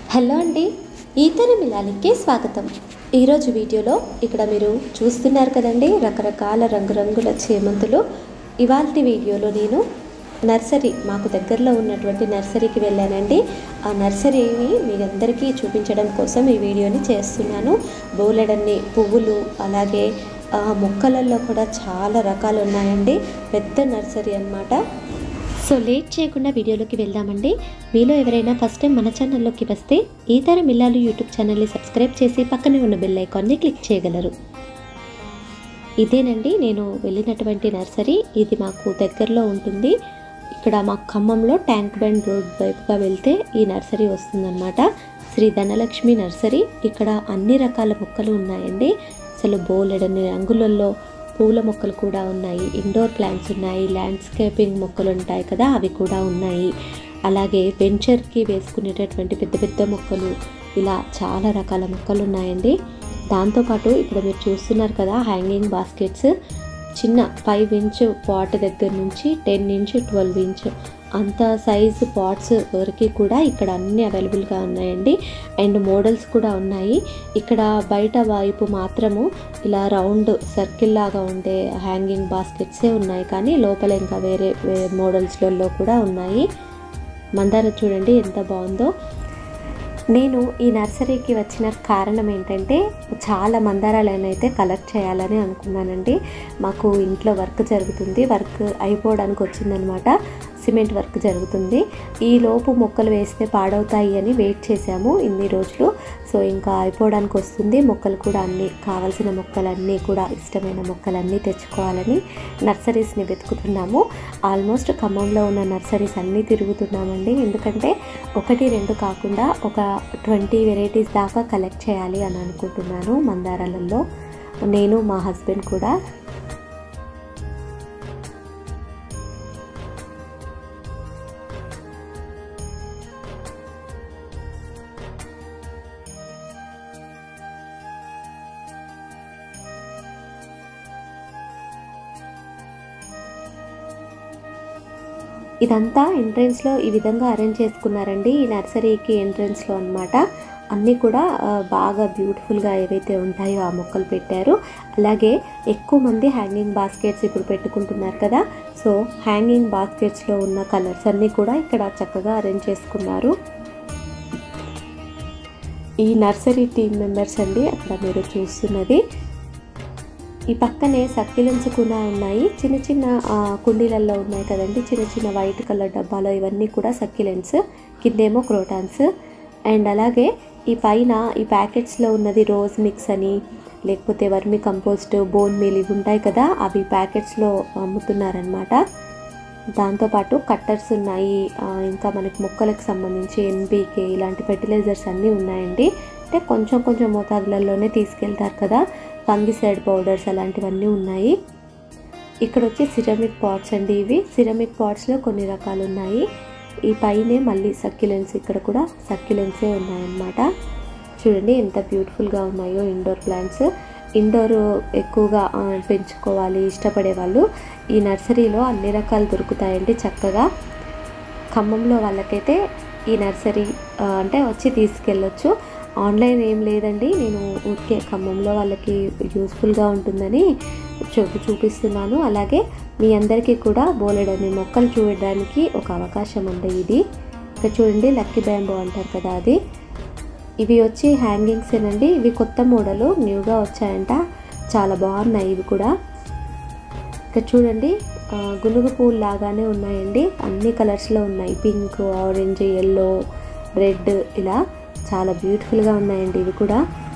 hello అండి ఈతరి మిలానికి స్వాగతం ఈరోజు వీడియోలో ఇక్కడ మీరు చూస్తున్నారు కదండి రకరకాల రంగురంగుల చేమంతులు ఇవాళ వీడియోలో నేను నర్సరీ మాకు దగ్గరలో ఉన్నటువంటి నర్సరీకి వెళ్ళానండి ఆ నర్సరీని మీ అందరికీ చూపించడం కోసం ఈ వీడియోని చేస్తున్నాను బోలెడన్ని పువ్వులు అలాగే ఆ మొక్కలలో కూడా చాలా రకాలు ఉన్నాయండి పెద్ద నర్సరీ అన్నమాట సో లేట్ చేయకుండా వీడియోలోకి వెళ్దామండి మీలో ఎవరైనా ఫస్ట్ టైం మన ఛానల్లోకి వస్తే ఈతర మిల్లాలు యూట్యూబ్ ఛానల్ని సబ్స్క్రైబ్ చేసి పక్కనే ఉన్న బెల్ ఐకాన్ని క్లిక్ చేయగలరు ఇదేనండి నేను వెళ్ళినటువంటి నర్సరీ ఇది మాకు దగ్గరలో ఉంటుంది ఇక్కడ మా ఖమ్మంలో ట్యాంక్ బండ్ రోడ్ వైపుగా వెళ్తే ఈ నర్సరీ వస్తుందన్నమాట శ్రీ ధనలక్ష్మి నర్సరీ ఇక్కడ అన్ని రకాల మొక్కలు ఉన్నాయండి అసలు బోలెడన్ని రంగులలో పూల మొక్కలు కూడా ఉన్నాయి ఇండోర్ ప్లాంట్స్ ఉన్నాయి ల్యాండ్స్కేపింగ్ మొక్కలు ఉంటాయి కదా అవి కూడా ఉన్నాయి అలాగే వెంచర్కి వేసుకునేటటువంటి పెద్ద పెద్ద మొక్కలు ఇలా చాలా రకాల మొక్కలు ఉన్నాయండి దాంతోపాటు ఇక్కడ మీరు చూస్తున్నారు కదా హ్యాంగింగ్ బాస్కెట్స్ చిన్న ఫైవ్ ఇంచ్ పాట్ దగ్గర నుంచి టెన్ ఇంచ్ ట్వెల్వ్ ఇంచ్ అంత సైజు పాట్స్ వరకు కూడా ఇక్కడ అన్నీ అవైలబుల్గా ఉన్నాయండి అండ్ మోడల్స్ కూడా ఉన్నాయి ఇక్కడ బయట వైపు మాత్రము ఇలా రౌండ్ సర్కిల్ లాగా ఉండే హ్యాంగింగ్ బాస్కెట్సే ఉన్నాయి కానీ లోపల ఇంకా వేరే మోడల్స్లలో కూడా ఉన్నాయి మందార చూడండి ఎంత బాగుందో నేను ఈ నర్సరీకి వచ్చిన కారణం ఏంటంటే చాలా మందారాలను అయితే కలెక్ట్ చేయాలని అనుకున్నానండి మాకు ఇంట్లో వర్క్ జరుగుతుంది వర్క్ అయిపోవడానికి వచ్చిందనమాట సిమెంట్ వర్క్ జరుగుతుంది ఈ లోపు మొక్కలు వేస్తే పాడవుతాయి అని వెయిట్ చేశాము ఇన్ని రోజులు సో ఇంకా అయిపోవడానికి వస్తుంది మొక్కలు కూడా అన్నీ కావాల్సిన మొక్కలన్నీ కూడా ఇష్టమైన మొక్కలన్నీ తెచ్చుకోవాలని నర్సరీస్ని వెతుకుతున్నాము ఆల్మోస్ట్ ఖమ్మంలో ఉన్న నర్సరీస్ అన్నీ తిరుగుతున్నామండి ఎందుకంటే ఒకటి రెండు కాకుండా ఒక ట్వంటీ వెరైటీస్ దాకా కలెక్ట్ చేయాలి అని అనుకుంటున్నాను మందారాలలో నేను మా హస్బెండ్ కూడా ఇదంతా ఎంట్రన్స్లో ఈ విధంగా అరేంజ్ చేసుకున్నారండి ఈ నర్సరీకి ఎంట్రన్స్లో అనమాట అన్నీ కూడా ఆ, బాగా బ్యూటిఫుల్గా ఏవైతే ఉంటాయో ఆ మొక్కలు పెట్టారు అలాగే ఎక్కువ మంది హ్యాంగింగ్ బాస్కెట్స్ ఇప్పుడు పెట్టుకుంటున్నారు కదా సో హ్యాంగింగ్ బాస్కెట్స్లో ఉన్న కలర్స్ అన్నీ కూడా ఇక్కడ చక్కగా అరేంజ్ చేసుకున్నారు ఈ నర్సరీ టీమ్ మెంబర్స్ అండి అక్కడ మీరు చూస్తున్నది ఈ పక్కనే సక్కిలెన్స్ కూడా ఉన్నాయి చిన్న చిన్న ఆ, కుండీలలో ఉన్నాయి కదండి చిన్న చిన్న వైట్ కలర్ డబ్బాలో ఇవన్నీ కూడా సక్కిలెన్స్ కిందేమో క్రోటాన్స్ అండ్ అలాగే ఈ పైన ఈ ప్యాకెట్స్లో ఉన్నది రోజ్ మిక్స్ అని లేకపోతే వర్మి కంపోస్ట్ బోన్ మీల్ ఇవి ఉంటాయి కదా అవి ప్యాకెట్స్లో అమ్ముతున్నారనమాట దాంతోపాటు కట్టర్స్ ఉన్నాయి ఆ, ఇంకా మనకి మొక్కలకు సంబంధించి ఎన్బీకే ఇలాంటి ఫెర్టిలైజర్స్ అన్నీ ఉన్నాయండి అంటే కొంచెం కొంచెం మోతాదులలోనే తీసుకెళ్తారు కదా ఫంగిసైడ్ పౌడర్స్ అలాంటివన్నీ ఉన్నాయి ఇక్కడ వచ్చి సిరమిక్ పాట్స్ అండి ఇవి సిరమిక్ పాట్స్లో కొన్ని రకాలు ఉన్నాయి ఈ పైనే మళ్ళీ సక్యులెన్స్ ఇక్కడ కూడా సక్యులెన్సే ఉన్నాయన్నమాట చూడండి ఎంత బ్యూటిఫుల్గా ఉన్నాయో ఇండోర్ ప్లాంట్స్ ఇండోర్ ఎక్కువగా ఆ, పెంచుకోవాలి ఇష్టపడే వాళ్ళు ఈ నర్సరీలో అన్ని రకాలు దొరుకుతాయండి చక్కగా ఖమ్మంలో వాళ్ళకైతే ఈ నర్సరీ ఆ, అంటే వచ్చి తీసుకెళ్ళొచ్చు ఆన్లైన్ ఏం లేదండి నేను ఊరికే ఖమ్మంలో వాళ్ళకి యూస్ఫుల్గా ఉంటుందని చూపి చూపిస్తున్నాను అలాగే మీ అందరికీ కూడా బోలెడని మొక్కలు చూడడానికి ఒక అవకాశం ఉంది ఇది ఇక్కడ చూడండి లక్కీ బ్యాంబో అంటారు కదా అది ఇవి వచ్చి హ్యాంగింగ్స్ ఏనండి ఇవి కొత్త మోడలు న్యూగా వచ్చాయంట చాలా బాగున్నాయి ఇవి కూడా ఇక్కడ చూడండి ఆ, గునుగు పూలు లాగానే ఉన్నాయండి అన్ని కలర్స్లో ఉన్నాయి పింక్ ఆరెంజ్ ఎల్లో రెడ్ ఇలా చాలా బ్యూటిఫుల్గా ఉన్నాయండి ఇవి కూడా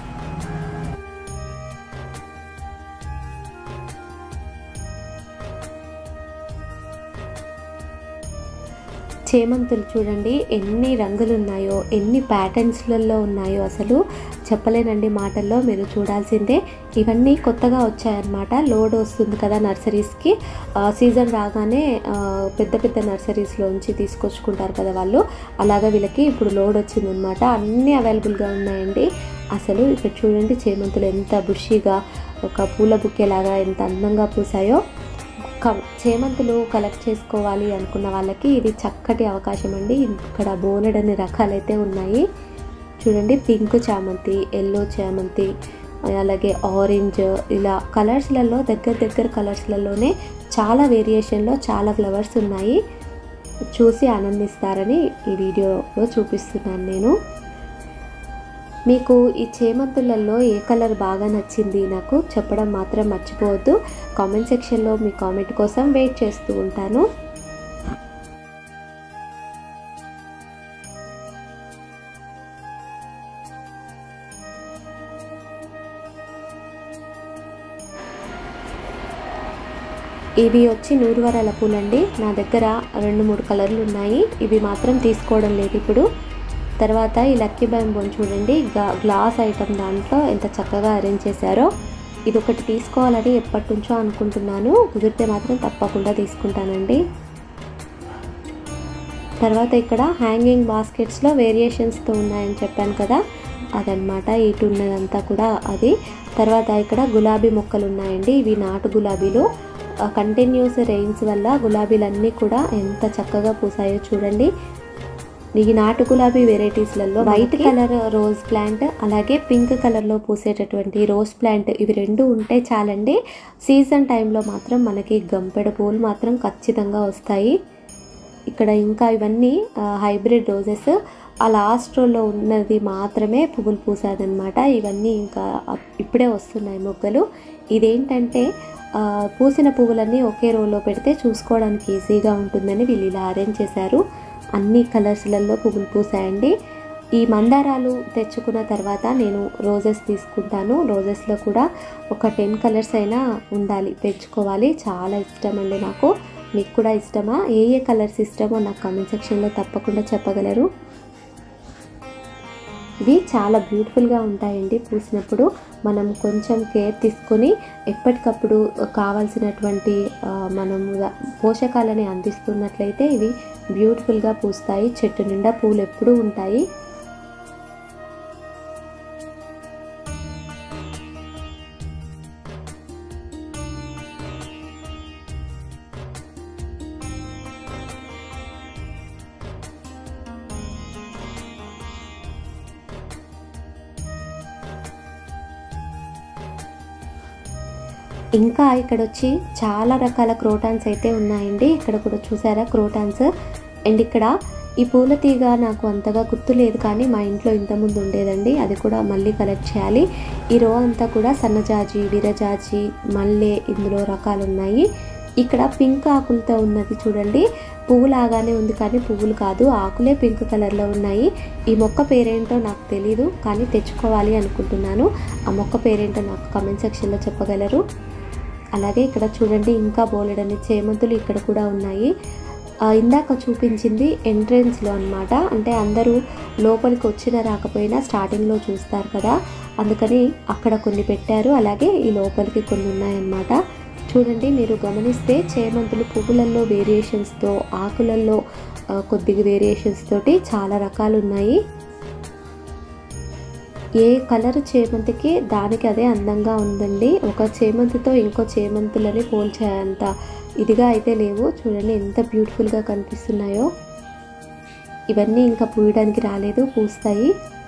చేమంతులు చూడండి ఎన్ని రంగులు ఉన్నాయో ఎన్ని ప్యాటర్న్స్లలో ఉన్నాయో అసలు చెప్పలేనండి మాటల్లో మీరు చూడాల్సిందే ఇవన్నీ కొత్తగా వచ్చాయన్నమాట లోడ్ వస్తుంది కదా నర్సరీస్కి సీజన్ రాగానే ఆ, పెద్ద పెద్ద నర్సరీస్లోంచి తీసుకొచ్చుకుంటారు కదా వాళ్ళు అలాగా వీళ్ళకి ఇప్పుడు లోడ్ వచ్చిందనమాట అన్నీ అవైలబుల్గా ఉన్నాయండి అసలు ఇక్కడ చూడండి చేమంతులు ఎంత బుషీగా ఒక పూల బుక్కే లాగా ఎంత అందంగా పూసాయో క- చేమంతులు కలెక్ట్ చేసుకోవాలి అనుకున్న వాళ్ళకి ఇది చక్కటి అవకాశం అండి ఇక్కడ బోలెడన్ని రకాలైతే ఉన్నాయి చూడండి పింక్ చామంతి ఎల్లో చామంతి అలాగే ఆరెంజ్ ఇలా కలర్స్లలో దగ్గర దగ్గర కలర్స్లలోనే చాలా వేరియేషన్లో చాలా ఫ్లవర్స్ ఉన్నాయి చూసి ఆనందిస్తారని ఈ వీడియోలో చూపిస్తున్నాను నేను మీకు ఈ చేమంతులలో ఏ కలర్ బాగా నచ్చింది నాకు చెప్పడం మాత్రం మర్చిపోవద్దు కామెంట్ సెక్షన్లో మీ కామెంట్ కోసం వెయిట్ చేస్తూ ఉంటాను ఇవి వచ్చి నూరువరాల పూలండి నా దగ్గర రెండు మూడు కలర్లు ఉన్నాయి ఇవి మాత్రం తీసుకోవడం లేదు ఇప్పుడు తర్వాత ఈ లక్కీ బ్యాంబోన్ చూడండి గ్లాస్ ఐటమ్ దాంట్లో ఎంత చక్కగా అరేంజ్ చేశారో ఇది ఒకటి తీసుకోవాలని ఎప్పటి నుంచో అనుకుంటున్నాను కుదిరితే మాత్రం తప్పకుండా తీసుకుంటానండి తర్వాత ఇక్కడ హ్యాంగింగ్ బాస్కెట్స్లో వేరియేషన్స్తో ఉన్నాయని చెప్పాను కదా అదనమాట ఇటు ఉన్నదంతా కూడా అది తర్వాత ఇక్కడ గులాబీ మొక్కలు ఉన్నాయండి ఇవి నాటు గులాబీలు కంటిన్యూస్ రెయిన్స్ వల్ల గులాబీలన్నీ కూడా ఎంత చక్కగా పూసాయో చూడండి ఈ నాటు గులాబీ వెరైటీస్లలో వైట్ కలర్ రోజ్ ప్లాంట్ అలాగే పింక్ కలర్లో పూసేటటువంటి రోజ్ ప్లాంట్ ఇవి రెండు ఉంటే చాలండి సీజన్ టైంలో మాత్రం మనకి గంపెడ పూలు మాత్రం ఖచ్చితంగా వస్తాయి ఇక్కడ ఇంకా ఇవన్నీ హైబ్రిడ్ రోజెస్ ఆ లాస్ట్ రోలో ఉన్నది మాత్రమే పువ్వులు పూసాదనమాట ఇవన్నీ ఇంకా ఇప్పుడే వస్తున్నాయి మొగ్గలు ఇదేంటంటే పూసిన పువ్వులన్నీ ఒకే రోలో పెడితే చూసుకోవడానికి ఈజీగా ఉంటుందని వీళ్ళు ఇలా అరేంజ్ చేశారు అన్ని కలర్స్లలో పువ్వులు పూసాయండి ఈ మందారాలు తెచ్చుకున్న తర్వాత నేను రోజెస్ తీసుకుంటాను రోజెస్లో కూడా ఒక టెన్ కలర్స్ అయినా ఉండాలి పెంచుకోవాలి చాలా ఇష్టం అండి నాకు మీకు కూడా ఇష్టమా ఏ ఏ కలర్స్ ఇష్టమో నాకు కామెంట్ సెక్షన్లో తప్పకుండా చెప్పగలరు ఇవి చాలా బ్యూటిఫుల్గా ఉంటాయండి పూసినప్పుడు మనం కొంచెం కేర్ తీసుకొని ఎప్పటికప్పుడు కావాల్సినటువంటి మనం పోషకాలని అందిస్తున్నట్లయితే ఇవి బ్యూటిఫుల్గా పూస్తాయి చెట్టు నిండా పూలు ఎప్పుడూ ఉంటాయి ఇంకా ఇక్కడ వచ్చి చాలా రకాల క్రోటాన్స్ అయితే ఉన్నాయండి ఇక్కడ కూడా చూసారా క్రోటాన్స్ అండ్ ఇక్కడ ఈ పూల తీగ నాకు అంతగా గుర్తులేదు కానీ మా ఇంట్లో ఇంతకుముందు ఉండేదండి అది కూడా మళ్ళీ కలెక్ట్ చేయాలి ఈ రో అంతా కూడా సన్నజాజి విరజాజి మల్లె ఇందులో రకాలు ఉన్నాయి ఇక్కడ పింక్ ఆకులతో ఉన్నది చూడండి పువ్వు లాగానే ఉంది కానీ పువ్వులు కాదు ఆకులే పింక్ కలర్లో ఉన్నాయి ఈ మొక్క పేరేంటో నాకు తెలీదు కానీ తెచ్చుకోవాలి అనుకుంటున్నాను ఆ మొక్క పేరేంటో నాకు కమెంట్ సెక్షన్లో చెప్పగలరు అలాగే ఇక్కడ చూడండి ఇంకా బోలెడని చేమంతులు ఇక్కడ కూడా ఉన్నాయి ఇందాక చూపించింది ఎంట్రెన్స్లో అనమాట అంటే అందరూ లోపలికి వచ్చిన రాకపోయినా స్టార్టింగ్లో చూస్తారు కదా అందుకని అక్కడ కొన్ని పెట్టారు అలాగే ఈ లోపలికి కొన్ని ఉన్నాయన్నమాట చూడండి మీరు గమనిస్తే చేమంతులు పువ్వులలో వేరియేషన్స్తో ఆకులలో కొద్దిగా వేరియేషన్స్ తోటి చాలా రకాలు ఉన్నాయి ఏ కలర్ చేమంతికి దానికి అదే అందంగా ఉందండి ఒక చేమంతితో ఇంకో చేమంతులని పోల్చేంత ఇదిగా అయితే లేవు చూడండి ఎంత బ్యూటిఫుల్గా కనిపిస్తున్నాయో ఇవన్నీ ఇంకా పూయడానికి రాలేదు పూస్తాయి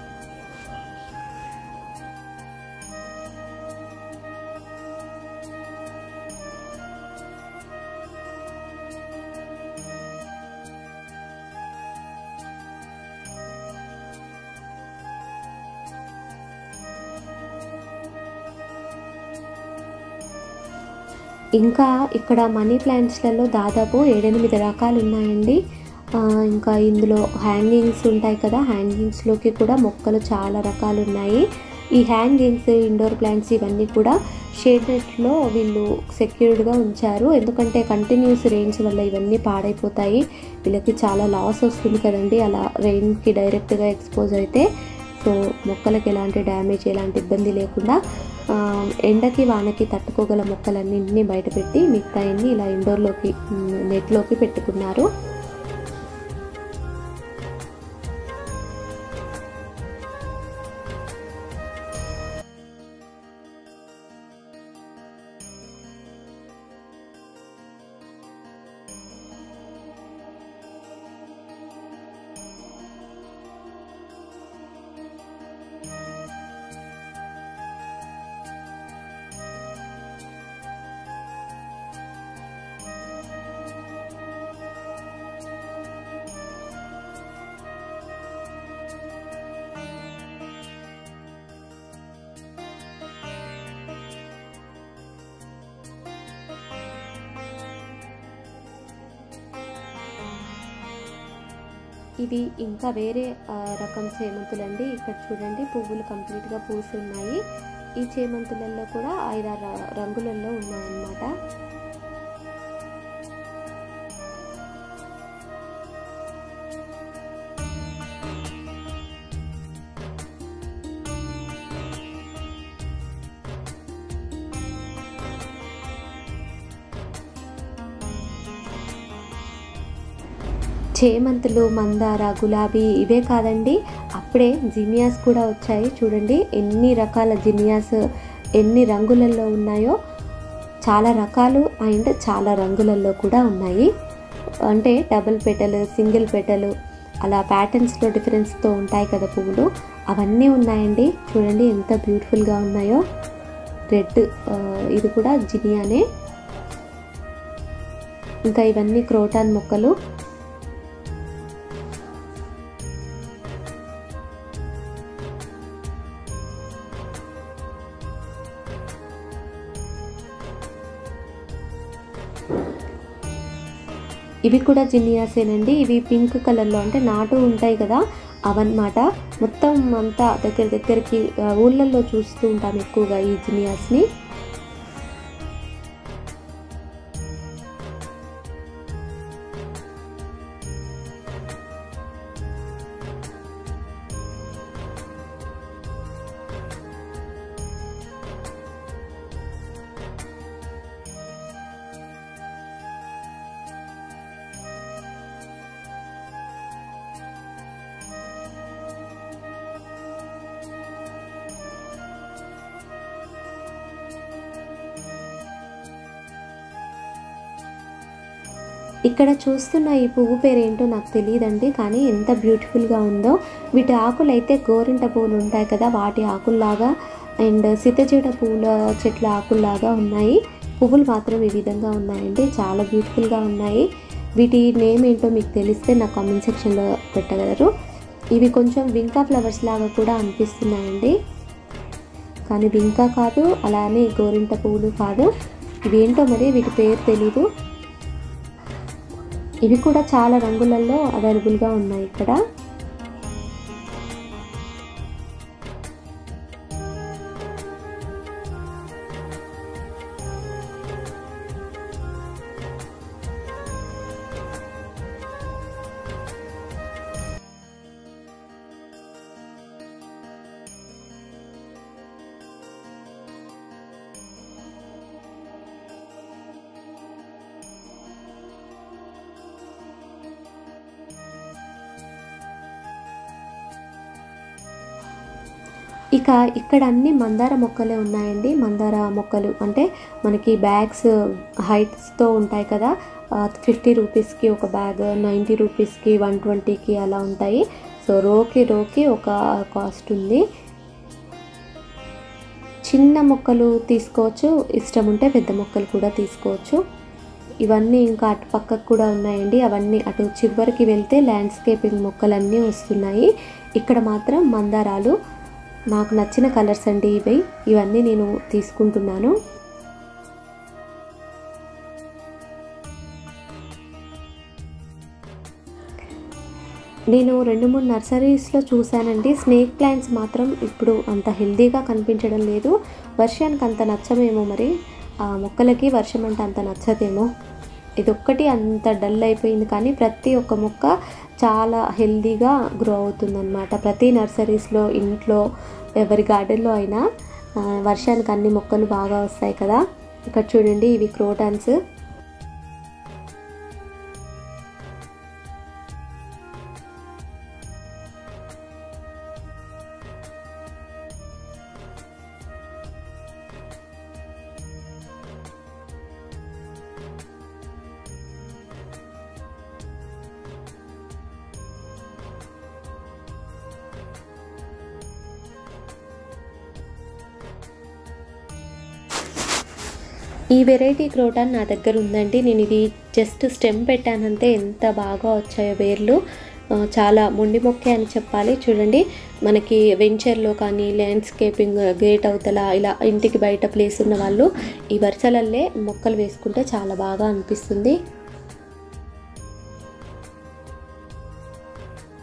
ఇంకా ఇక్కడ మనీ ప్లాంట్స్లలో దాదాపు ఏడెనిమిది రకాలు ఉన్నాయండి ఇంకా ఇందులో హ్యాంగింగ్స్ ఉంటాయి కదా హ్యాంగింగ్స్లోకి కూడా మొక్కలు చాలా రకాలు ఉన్నాయి ఈ హ్యాంగింగ్స్ ఇండోర్ ప్లాంట్స్ ఇవన్నీ కూడా షేడ్ నెట్లో వీళ్ళు సెక్యూర్డ్గా ఉంచారు ఎందుకంటే కంటిన్యూస్ రెయిన్స్ వల్ల ఇవన్నీ పాడైపోతాయి వీళ్ళకి చాలా లాస్ వస్తుంది కదండి అలా రెయిన్కి డైరెక్ట్గా ఎక్స్పోజ్ అయితే సో మొక్కలకి ఎలాంటి డ్యామేజ్ ఎలాంటి ఇబ్బంది లేకుండా ఎండకి వానకి తట్టుకోగల మొక్కలన్నింటినీ బయటపెట్టి మిగతాయన్ని ఇలా ఇండోర్లోకి నెట్లోకి పెట్టుకున్నారు ఇవి ఇంకా వేరే ఆ, రకం చేమంతులండి ఇక్కడ చూడండి పువ్వులు కంప్లీట్గా పూసి ఉన్నాయి ఈ చేమంతులలో కూడా ఐదారు ర- రంగులలో ఉన్నాయన్నమాట చేమంతులు మందార గులాబీ ఇవే కాదండి అప్పుడే జినియాస్ కూడా వచ్చాయి చూడండి ఎన్ని రకాల జినియాస్ ఎన్ని రంగులలో ఉన్నాయో చాలా రకాలు అండ్ చాలా రంగులలో కూడా ఉన్నాయి అంటే డబుల్ పెటల్ సింగిల్ పెటల్ అలా ప్యాటర్న్స్లో డిఫరెన్స్తో ఉంటాయి కదా పువ్వులు అవన్నీ ఉన్నాయండి చూడండి ఎంత బ్యూటిఫుల్గా ఉన్నాయో రెడ్ ఇది కూడా జినియానే ఇంకా ఇవన్నీ క్రోటాన్ మొక్కలు ఇవి కూడా జినియాసేనండి ఇవి పింక్ కలర్లో అంటే నాటు ఉంటాయి కదా అవన్నమాట మొత్తం అంతా దగ్గర దగ్గరికి ఆ, ఊళ్ళల్లో చూస్తూ ఉంటాం ఎక్కువగా ఈ జినియాస్ని ఇక్కడ చూస్తున్న ఈ పువ్వు పేరు ఏంటో నాకు తెలియదండి కానీ ఎంత బ్యూటిఫుల్గా ఉందో వీటి ఆకులు అయితే గోరింట పువ్వులు ఉంటాయి కదా వాటి ఆకుల్లాగా అండ్ సితజీడ పువ్వుల చెట్ల ఆకుల్లాగా ఉన్నాయి పువ్వులు మాత్రం ఈ విధంగా ఉన్నాయండి చాలా బ్యూటిఫుల్గా ఉన్నాయి వీటి నేమ్ ఏంటో మీకు తెలిస్తే నా కామెంట్ సెక్షన్లో పెట్టగలరు ఇవి కొంచెం వింకా ఫ్లవర్స్ లాగా కూడా అనిపిస్తున్నాయండి కానీ వింకా కాదు అలానే గోరింట పువ్వులు కాదు ఇవేంటో మరి వీటి పేరు తెలీదు ఇవి కూడా చాలా రంగులలో అవైలబుల్గా ఉన్నాయి ఇక్కడ ఇక ఇక్కడ అన్ని మందార మొక్కలే ఉన్నాయండి మందార మొక్కలు అంటే మనకి బ్యాగ్స్ హైట్స్తో ఉంటాయి కదా ఫిఫ్టీ రూపీస్కి ఒక బ్యాగ్ నైంటీ రూపీస్కి వన్ ట్వంటీకి అలా ఉంటాయి సో రోకి రోకి ఒక కాస్ట్ ఉంది చిన్న మొక్కలు తీసుకోవచ్చు ఇష్టం ఉంటే పెద్ద మొక్కలు కూడా తీసుకోవచ్చు ఇవన్నీ ఇంకా అటు పక్కకు కూడా ఉన్నాయండి అవన్నీ అటు చివరికి వెళ్తే ల్యాండ్స్కేపింగ్ మొక్కలన్నీ వస్తున్నాయి ఇక్కడ మాత్రం మందారాలు నాకు నచ్చిన కలర్స్ అండి ఇవి ఇవన్నీ నేను తీసుకుంటున్నాను నేను రెండు మూడు నర్సరీస్లో చూశానండి స్నేక్ ప్లాంట్స్ మాత్రం ఇప్పుడు అంత హెల్దీగా కనిపించడం లేదు వర్షానికి అంత నచ్చమేమో మరి ఆ మొక్కలకి వర్షం అంటే అంత నచ్చదేమో ఇదొక్కటి అంత డల్ అయిపోయింది కానీ ప్రతి ఒక్క మొక్క చాలా హెల్దీగా గ్రో అవుతుందన్నమాట ప్రతి నర్సరీస్లో ఇంట్లో ఎవరి గార్డెన్లో అయినా ఆ, వర్షానికి అన్ని మొక్కలు బాగా వస్తాయి కదా ఇక్కడ చూడండి ఇవి క్రోటాన్స్ ఈ వెరైటీ క్రోటాన్ నా దగ్గర ఉందండి నేను ఇది జస్ట్ స్టెమ్ పెట్టానంటే ఎంత బాగా వచ్చాయో వేర్లు ఆ, చాలా మొండి మొక్కే అని చెప్పాలి చూడండి మనకి వెంచర్లో కానీ ల్యాండ్స్కేపింగ్ గేట్ అవతల ఇలా ఇంటికి బయట ప్లేస్ ఉన్న వాళ్ళు ఈ వరుసలల్లే మొక్కలు వేసుకుంటే చాలా బాగా అనిపిస్తుంది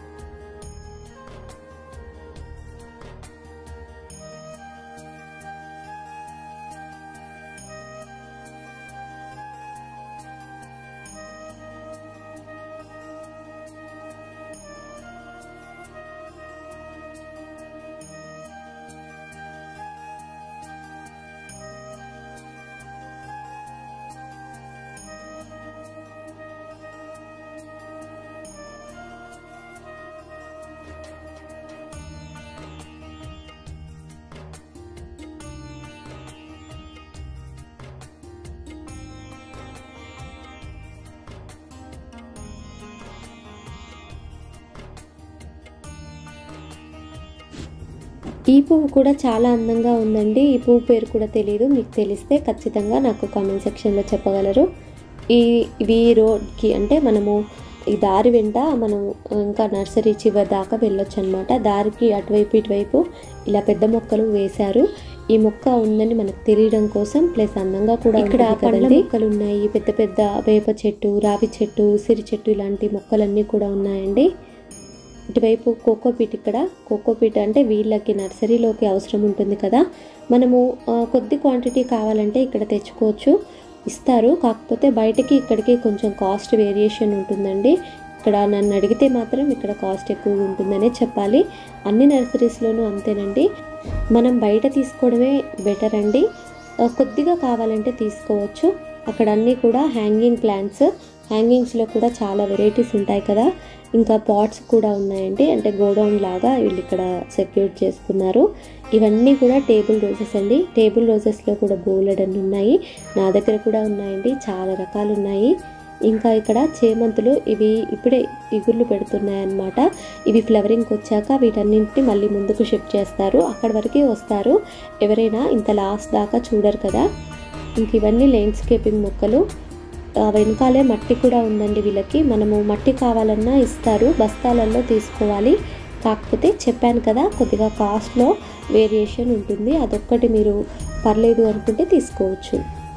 ఈ పువ్వు కూడా చాలా అందంగా ఉందండి ఈ పువ్వు పేరు కూడా తెలియదు మీకు తెలిస్తే ఖచ్చితంగా నాకు కామెంట్ సెక్షన్లో చెప్పగలరు ఈ ఇవి రోడ్కి అంటే మనము ఈ దారి వెంట మనం ఇంకా నర్సరీ చివరి దాకా వెళ్ళొచ్చు అనమాట దారికి అటువైపు ఇటువైపు ఇలా పెద్ద మొక్కలు వేశారు ఈ మొక్క ఉందని మనకు తెలియడం కోసం ప్లస్ అందంగా కూడా ఇక్కడ పండ్ల మొక్కలు ఉన్నాయి పెద్ద పెద్ద వేప చెట్టు రావి చెట్టు ఉసిరి చెట్టు ఇలాంటి మొక్కలన్నీ కూడా ఉన్నాయండి ఇటువైపు కోకోపీట్ ఇక్కడ కోకోపీట్ అంటే వీళ్ళకి నర్సరీలోకి అవసరం ఉంటుంది కదా మనము ఆ, కొద్ది క్వాంటిటీ కావాలంటే ఇక్కడ తెచ్చుకోవచ్చు ఇస్తారు కాకపోతే బయటకి ఇక్కడికి కొంచెం కాస్ట్ వేరియేషన్ ఉంటుందండి ఇక్కడ నన్ను అడిగితే మాత్రం ఇక్కడ కాస్ట్ ఎక్కువ ఉంటుందనే చెప్పాలి అన్ని నర్సరీస్లోనూ అంతేనండి మనం బయట తీసుకోవడమే బెటర్ అండి ఆ, కొద్దిగా కావాలంటే తీసుకోవచ్చు అక్కడ అన్నీ కూడా హ్యాంగింగ్ ప్లాంట్స్ హ్యాంగింగ్స్లో కూడా చాలా వెరైటీస్ ఉంటాయి కదా ఇంకా పాట్స్ కూడా ఉన్నాయండి అంటే గోడౌన్ లాగా వీళ్ళు ఇక్కడ సెక్యూర్ చేసుకున్నారు ఇవన్నీ కూడా టేబుల్ రోజెస్ అండి టేబుల్ రోజెస్లో కూడా బోలెడ్ అన్ని ఉన్నాయి నా దగ్గర కూడా ఉన్నాయండి చాలా రకాలు ఉన్నాయి ఇంకా ఇక్కడ చేమంతులు ఇవి ఇప్పుడే ఇగుర్లు పెడుతున్నాయి అన్నమాట ఇవి ఫ్లవరింగ్కి వచ్చాక వీటన్నింటిని మళ్ళీ ముందుకు షిఫ్ట్ చేస్తారు అక్కడి వరకే వస్తారు ఎవరైనా ఇంత లాస్ట్ దాకా చూడరు కదా ఇంక ఇవన్నీ ల్యాండ్స్కేపింగ్ మొక్కలు ఆ వెనకాలే మట్టి కూడా ఉందండి వీళ్ళకి మనము మట్టి కావాలన్నా ఇస్తారు బస్తాలలో తీసుకోవాలి కాకపోతే చెప్పాను కదా కొద్దిగా కాస్ట్లో వేరియేషన్ ఉంటుంది అదొక్కటి మీరు పర్లేదు అనుకుంటే తీసుకోవచ్చు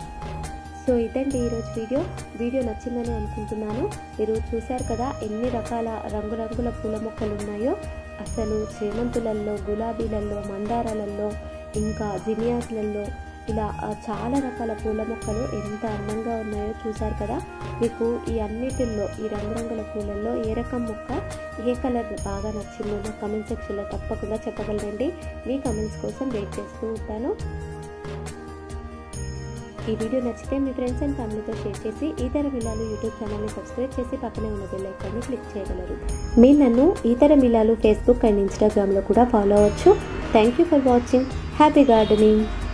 సో ఇదండి ఈరోజు వీడియో వీడియో నచ్చిందని అనుకుంటున్నాను మీరు చూశారు కదా ఎన్ని రకాల రంగురంగుల పూల మొక్కలు ఉన్నాయో అసలు చేమంతులల్లో గులాబీలల్లో మందారాలలో ఇంకా జినియాస్లలో ఇలా ఆ, చాలా రకాల పూల మొక్కలు ఎంత అందంగా ఉన్నాయో చూశారు కదా మీకు ఈ అన్నిటిల్లో ఈ రంగురంగుల పూలల్లో ఏ రకం మొక్క ఏ కలర్ బాగా నచ్చిందో నా కమెంట్ సెక్షన్లో తప్పకుండా చెప్పగలరండి మీ కమెంట్స్ కోసం వెయిట్ చేస్తూ ఉంటాను ఈ వీడియో నచ్చితే మీ ఫ్రెండ్స్ అండ్ ఫ్యామిలీతో షేర్ చేసి ఈతర మిలాలు యూట్యూబ్ ఛానల్ని సబ్స్క్రైబ్ చేసి పక్కనే ఉన్న బెల్ ఐకాన్ని క్లిక్ చేయగలరు మీరు నన్ను ఈతర మిలాలు ఫేస్బుక్ అండ్ ఇన్స్టాగ్రామ్లో కూడా ఫాలో అవ్వచ్చు thank you for watching happy gardening